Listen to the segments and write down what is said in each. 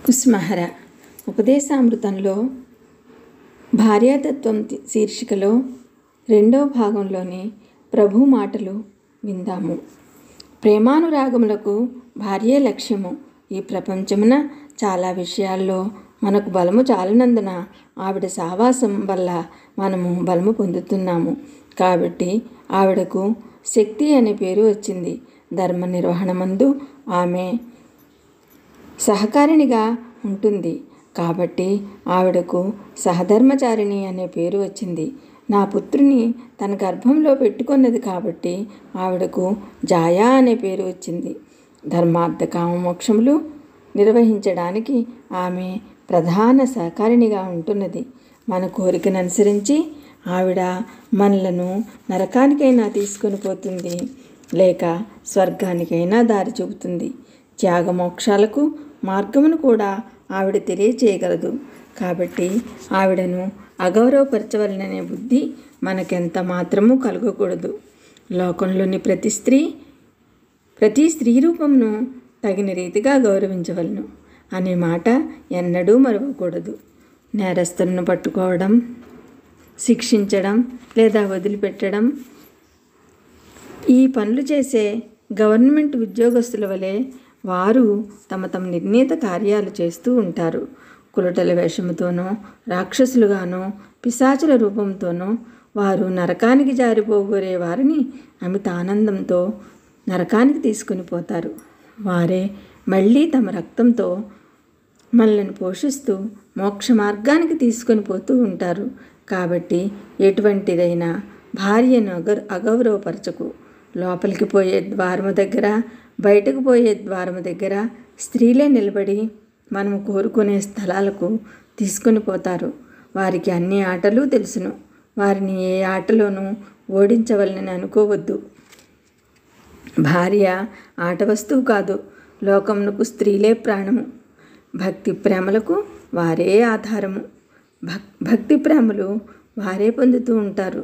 కుస్మహర ఉపదేశామృతంలో భార్యాతత్వం తి- శీర్షికలో రెండో భాగంలోని ప్రభు మాటలు విందాము ప్రేమానురాగములకు భార్యే లక్ష్యము ఈ ప్రపంచమున చాలా విషయాల్లో మనకు బలము చాలినందున ఆవిడ సావాసం వల్ల మనము బలము పొందుతున్నాము కాబట్టి ఆవిడకు శక్తి అనే పేరు వచ్చింది ధర్మ నిర్వహణమందు ఆమె సహకారిణిగా ఉంటుంది కాబట్టి ఆవిడకు సహధర్మచారిణి అనే పేరు వచ్చింది నా పుత్రుని తన గర్భంలో పెట్టుకున్నది కాబట్టి ఆవిడకు జాయా అనే పేరు వచ్చింది ధర్మార్థ కామమోక్షములు నిర్వహించడానికి ఆమె ప్రధాన సహకారిణిగా ఉంటున్నది మన కోరికను అనుసరించి ఆవిడ మనలను నరకానికైనా తీసుకొని పోతుంది లేక స్వర్గానికైనా దారి చూపుతుంది త్యాగమోక్షాలకు మార్గమును కూడా ఆవిడ తెలియచేయగలదు కాబట్టి ఆవిడను అగౌరవపరచవలననే బుద్ధి మనకెంత మాత్రమూ కలగకూడదు లోకంలోని ప్రతి స్త్రీ ప్రతి స్త్రీ రూపమును తగిన రీతిగా గౌరవించవలను అనే మాట ఎన్నడూ మరవకూడదు నేరస్తులను పట్టుకోవడం శిక్షించడం లేదా వదిలిపెట్టడం ఈ పనులు చేసే గవర్నమెంట్ ఉద్యోగస్తుల వలె వారు తమ తమ నిర్ణీత కార్యాలు చేస్తూ ఉంటారు కులటల వేషముతోనో రాక్షసులుగానో పిశాచుల రూపంతోనో వారు నరకానికి జారిపోగోరే వారిని అమిత ఆనందంతో నరకానికి తీసుకుని పోతారు వారే మళ్ళీ తమ రక్తంతో మనల్ని పోషిస్తూ మోక్ష మార్గానికి తీసుకొని పోతూ ఉంటారు కాబట్టి ఎటువంటిదైనా భార్యను అగ అగౌరవపరచకు లోపలికి పోయే ద్వారము దగ్గర బయటకు పోయే ద్వారము దగ్గర స్త్రీలే నిలబడి మనము కోరుకునే స్థలాలకు తీసుకొని పోతారు వారికి అన్ని ఆటలు తెలుసును వారిని ఏ ఆటలోనూ ఓడించవలనని అనుకోవద్దు భార్య ఆట వస్తువు కాదు లోకమునకు స్త్రీలే ప్రాణము భక్తి ప్రేమలకు వారే ఆధారము భక్ భక్తి ప్రేమలు వారే పొందుతూ ఉంటారు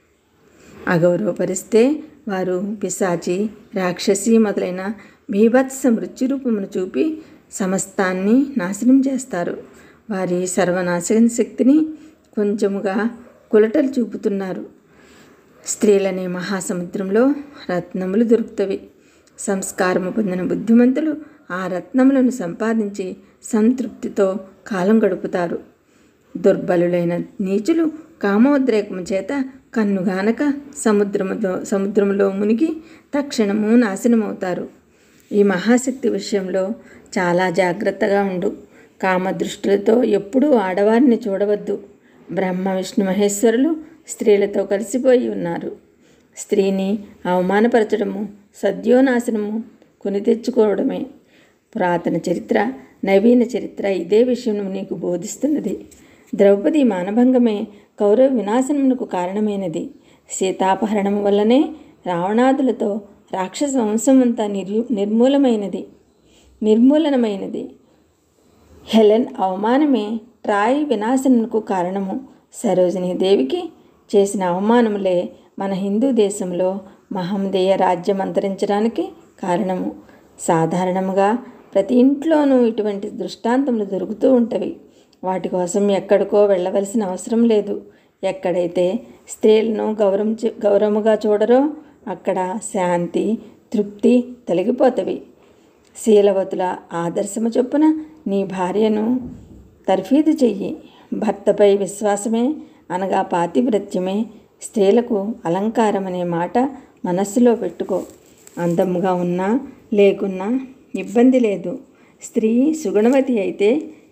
అగౌరవపరిస్తే వారు పిశాచి రాక్షసి మొదలైన బీభత్స మృత్యురూపమును చూపి సమస్తాన్ని నాశనం చేస్తారు వారి సర్వనాశన శక్తిని కొంచెముగా కులటలు చూపుతున్నారు స్త్రీలనే మహాసముద్రంలో రత్నములు దొరుకుతవి సంస్కారము పొందిన బుద్ధిమంతులు ఆ రత్నములను సంపాదించి సంతృప్తితో కాలం గడుపుతారు దుర్బలులైన నీచులు కామోద్రేకము చేత కన్నుగానక సముద్రముతో సముద్రములో మునిగి తక్షణము నాశనమవుతారు ఈ మహాశక్తి విషయంలో చాలా జాగ్రత్తగా ఉండు కామదృష్టులతో ఎప్పుడూ ఆడవారిని చూడవద్దు బ్రహ్మ విష్ణు మహేశ్వరులు స్త్రీలతో కలిసిపోయి ఉన్నారు స్త్రీని అవమానపరచడము సద్యోనాశనము కొని తెచ్చుకోవడమే పురాతన చరిత్ర నవీన చరిత్ర ఇదే విషయం నీకు బోధిస్తున్నది ద్రౌపది మానభంగమే కౌరవ వినాశనమునకు కారణమైనది సీతాపహరణం వల్లనే రావణాదులతో రాక్షస వంశమంతా నిర్యు నిర్మూలమైనది నిర్మూలనమైనది హెలెన్ అవమానమే ట్రాయ్ వినాశనకు కారణము సరోజినీదేవికి చేసిన అవమానములే మన హిందూ దేశంలో మహమ్మదీయ రాజ్యం అంతరించడానికి కారణము సాధారణముగా ప్రతి ఇంట్లోనూ ఇటువంటి దృష్టాంతములు దొరుకుతూ ఉంటవి వాటి కోసం ఎక్కడికో వెళ్ళవలసిన అవసరం లేదు ఎక్కడైతే స్త్రీలను గౌరవం గౌరవముగా చూడరో అక్కడ శాంతి తృప్తి తొలగిపోతవి శీలవతుల ఆదర్శము చొప్పున నీ భార్యను తర్ఫీదు చెయ్యి భర్తపై విశ్వాసమే అనగా పాతివ్రత్యమే స్త్రీలకు అలంకారం అనే మాట మనస్సులో పెట్టుకో అందముగా ఉన్నా లేకున్నా ఇబ్బంది లేదు స్త్రీ సుగుణవతి అయితే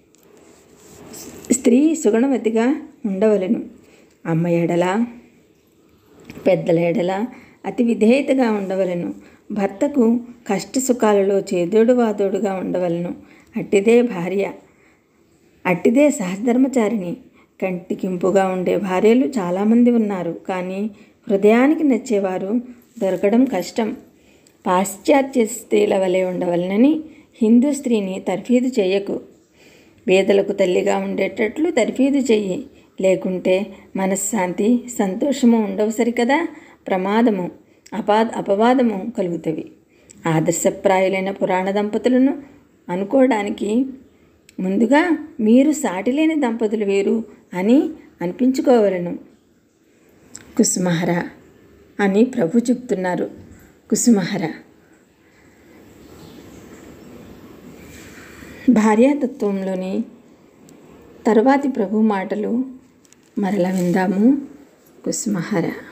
స్త్రీ సుగుణవతిగా ఉండవలను అమ్మ ఎడల పెద్దల ఎడల అతి విధేయతగా ఉండవలను భర్తకు కష్ట సుఖాలలో చేదోడు వాదోడుగా ఉండవలను అట్టిదే భార్య అట్టిదే సహధర్మచారిణి కంటికింపుగా ఉండే భార్యలు చాలామంది ఉన్నారు కానీ హృదయానికి నచ్చేవారు దొరకడం కష్టం పాశ్చాత్య స్త్రీల వలె ఉండవలనని హిందూ స్త్రీని తర్ఫీదు చేయకు పేదలకు తల్లిగా ఉండేటట్లు తర్ఫీదు చెయ్యి లేకుంటే మనశ్శాంతి సంతోషము ఉండవు సరికదా ప్రమాదము అపా అపవాదము కలుగుతవి ఆదర్శప్రాయులైన పురాణ దంపతులను అనుకోవడానికి ముందుగా మీరు సాటిలేని దంపతులు వేరు అని అనిపించుకోవలను కుసుమహర అని ప్రభు చెప్తున్నారు కుసుమహర భార్యాతత్వంలోని తరువాతి ప్రభు మాటలు మరల విందాము కుసుమహర